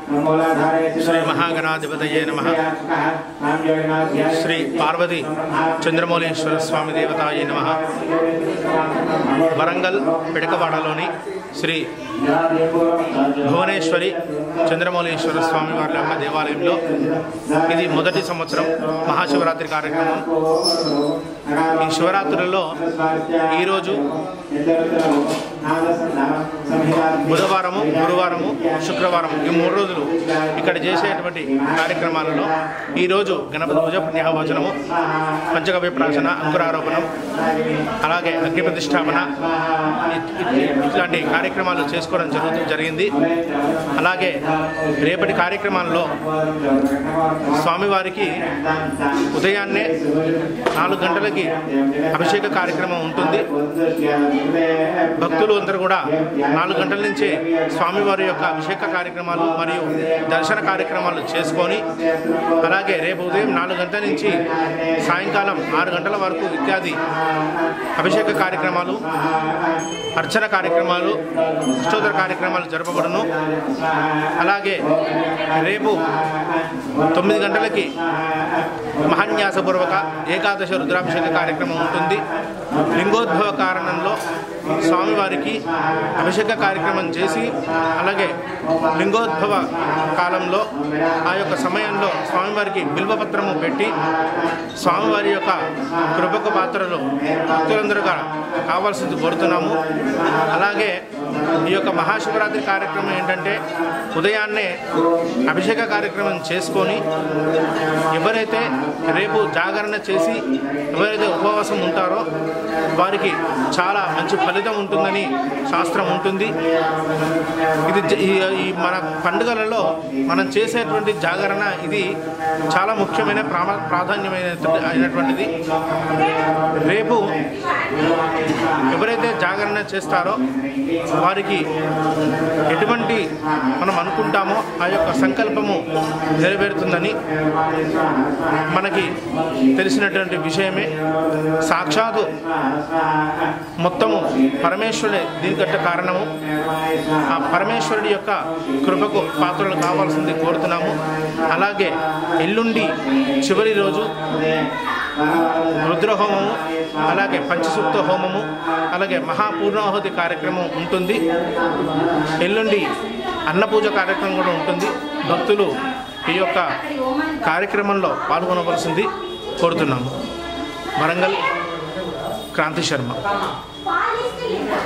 శ్రీ మహాగణాధిపతయే నమ శ్రీ పార్వతి చంద్రమౌళీశ్వర స్వామి దేవతాయ నమ వరంగల్ పిడకవాడలోని శ్రీ భువనేశ్వరి చంద్రమౌళీశ్వర స్వామి వారి యొక్క దేవాలయంలో ఇది మొదటి సంవత్సరం మహాశివరాత్రి కార్యక్రమం ఈ శివరాత్రులలో ఈరోజు బుధవారము గురువారము శుక్రవారం ఈ మూడు రోజులు ఇక్కడ చేసేటువంటి కార్యక్రమాలలో ఈరోజు గణపతి పూజ పుణ్యవచనము పంచగవ్య ప్రాశన అంకురారోపణం అలాగే అగ్ని ప్రతిష్టాపన ఇ- ఇ- ఇట్లాంటి కార్యక్రమాలు చేసుకోవడం జరుగుతూ జరిగింది అలాగే రేపటి కార్యక్రమాల్లో స్వామివారికి ఉదయాన్నే నాలుగు గంటలకి అభిషేక కార్యక్రమం ఉంటుంది భక్తులు అందరూ కూడా నాలుగు గంటల నుంచే స్వామివారి యొక్క అభిషేక కార్యక్రమాలు మరియు దర్శన కార్యక్రమాలు చేసుకొని అలాగే రేపు ఉదయం నాలుగు గంటల నుంచి సాయంకాలం ఆరు గంటల వరకు ఇత్యాది అభిషేక కార్యక్రమాలు అర్చన కార్యక్రమాలు అష్టోత్తర కార్యక్రమాలు జరపబడును అలాగే రేపు తొమ్మిది గంటలకి మహాన్యాసపూర్వక ఏకాదశ రుద్రాభిషేక కార్యక్రమం ఉంటుంది లింగోద్భవ కారణంలో స్వామివారికి అభిషేక కార్యక్రమం చేసి అలాగే లింగోద్భవ కాలంలో ఆ యొక్క సమయంలో స్వామివారికి బిల్వపత్రము పెట్టి స్వామివారి యొక్క కృపకు పాత్రలు భక్తులందరూగా కావాల్సింది కోరుతున్నాము అలాగే ఈ యొక్క మహాశివరాత్రి కార్యక్రమం ఏంటంటే ఉదయాన్నే అభిషేక కార్యక్రమం చేసుకొని ఎవరైతే రేపు జాగరణ చేసి ఎవరైతే ఉపవాసం ఉంటారో వారికి చాలా మంచి ఫలితం ఉంటుందని శాస్త్రం ఉంటుంది ఇది జ- ఈ- ఈ మన పండుగలలో మనం చేసేటువంటి జాగరణ ఇది చాలా ముఖ్యమైన ప్రామ ప్రాధాన్యమైన అయినటువంటిది రేపు ఎవరైతే జాగరణ చేస్తారో వారికి ఎటువంటి మనం అనుకుంటామో ఆ యొక్క సంకల్పము నెరవేరుతుందని మనకి తెలిసినటువంటి విషయమే సాక్షాత్తు మొత్తము పరమేశ్వరుడే దీనికట్ట కారణము ఆ పరమేశ్వరుడి యొక్క కృపకు పాత్రలు కావాల్సింది కోరుతున్నాము అలాగే ఎల్లుండి చివరి రోజు రుద్రహోమము అలాగే పంచసూక్త హోమము అలాగే మహాపూర్ణాహుతి కార్యక్రమం ఉంటుంది ఎల్లుండి అన్నపూజ కార్యక్రమం కూడా ఉంటుంది భక్తులు ఈ యొక్క కార్యక్రమంలో పాల్గొనవలసింది కోరుతున్నాము వరంగల్ క్రాంతి శర్మ